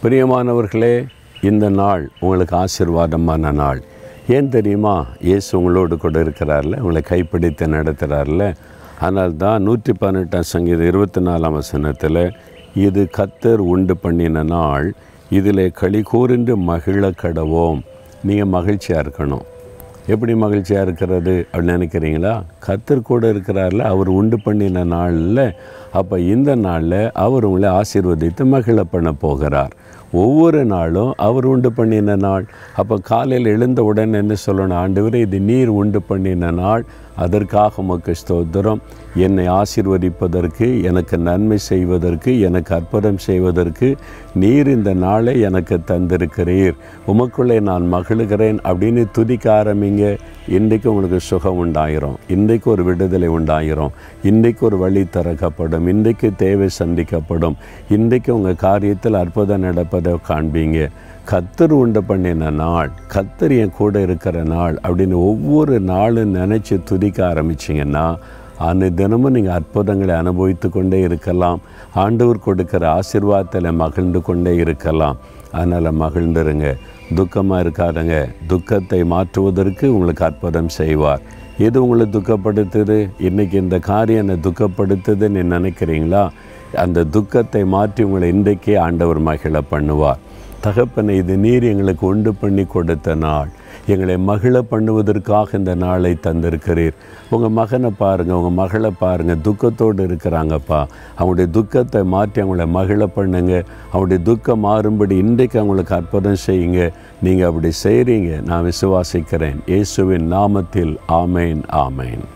பிரியமானவர்களே இந்த நாள் உங்களுக்கு ஆசீர்வாதமான நாள் ஏன் தெரியுமா இயேசு உங்களோடு கூட இருக்கிறார்ல உங்களை கைப்பிடித்து நடத்துகிறார்ல ஆனால் தான் நூற்றி பதினெட்டாம் சங்கீதம் இருபத்தி நாலாம் வசனத்தில் இது கத்தர் உண்டு பண்ணின நாள் இதில் களி கூர்ந்து மகிழ கடவோம் நீங்கள் மகிழ்ச்சியாக இருக்கணும் எப்படி மகிழ்ச்சியாக இருக்கிறது அப்படின்னு நினைக்கிறீங்களா கத்தர் கூட இருக்கிறார்ல அவர் உண்டு பண்ணின நாளில் அப்போ இந்த நாளில் அவர் உங்களை ஆசீர்வதித்து மகிழ பண்ண போகிறார் ஒவ்வொரு நாளும் அவர் உண்டு பண்ணின நாள் அப்போ காலையில் எழுந்த உடனே என்ன சொல்லணும் ஆண்டவரே இது நீர் உண்டு பண்ணின நாள் அதற்காக உமக்கு ஸ்தோத்திரம் என்னை ஆசீர்வதிப்பதற்கு எனக்கு நன்மை செய்வதற்கு எனக்கு அற்புதம் செய்வதற்கு நீர் இந்த நாளை எனக்கு தந்திருக்கிறீர் உமக்குள்ளே நான் மகிழுகிறேன் அப்படின்னு துதிக்க ஆரம்பிங்க இன்றைக்கு உங்களுக்கு சுகம் உண்டாயிரும் இன்றைக்கு ஒரு விடுதலை உண்டாயிரும் இன்றைக்கு ஒரு வழி திறக்கப்படும் இன்றைக்கு தேவை சந்திக்கப்படும் இன்றைக்கு உங்கள் காரியத்தில் அற்புதம் நடப்பதை காண்பீங்க கத்தர் உண்டு பண்ணின நாள் கத்தர் என் கூட இருக்கிற நாள் அப்படின்னு ஒவ்வொரு நாளும் நினச்சி துதிக்க ஆரம்பிச்சிங்கன்னா அன்னை தினமும் நீங்கள் அற்புதங்களை அனுபவித்து கொண்டே இருக்கலாம் ஆண்டவர் கொடுக்கிற ஆசீர்வாதத்தில் மகிழ்ந்து கொண்டே இருக்கலாம் அதனால் மகிழ்ந்துருங்க துக்கமாக இருக்காதுங்க துக்கத்தை மாற்றுவதற்கு உங்களுக்கு அற்புதம் செய்வார் எது உங்களை துக்கப்படுத்துது இன்றைக்கி இந்த காரியம் என்னை துக்கப்படுத்துதுன்னு நினைக்கிறீங்களா அந்த துக்கத்தை மாற்றி உங்களை இன்றைக்கே ஆண்டவர் மகிழ பண்ணுவார் தகப்பனை இது நீர் எங்களுக்கு உண்டு பண்ணி கொடுத்த நாள் எங்களை மகிழ பண்ணுவதற்காக இந்த நாளை தந்திருக்கிறீர் உங்கள் மகனை பாருங்கள் உங்கள் மகளை பாருங்கள் துக்கத்தோடு இருக்கிறாங்கப்பா அவங்களுடைய துக்கத்தை மாற்றி அவங்கள மகிழ பண்ணுங்க அவங்களுடைய துக்கம் மாறும்படி இன்றைக்கு அவங்களுக்கு அற்புதம் செய்யுங்க நீங்கள் அப்படி செய்கிறீங்க நான் விசுவாசிக்கிறேன் இயேசுவின் நாமத்தில் ஆமேன் ஆமேன்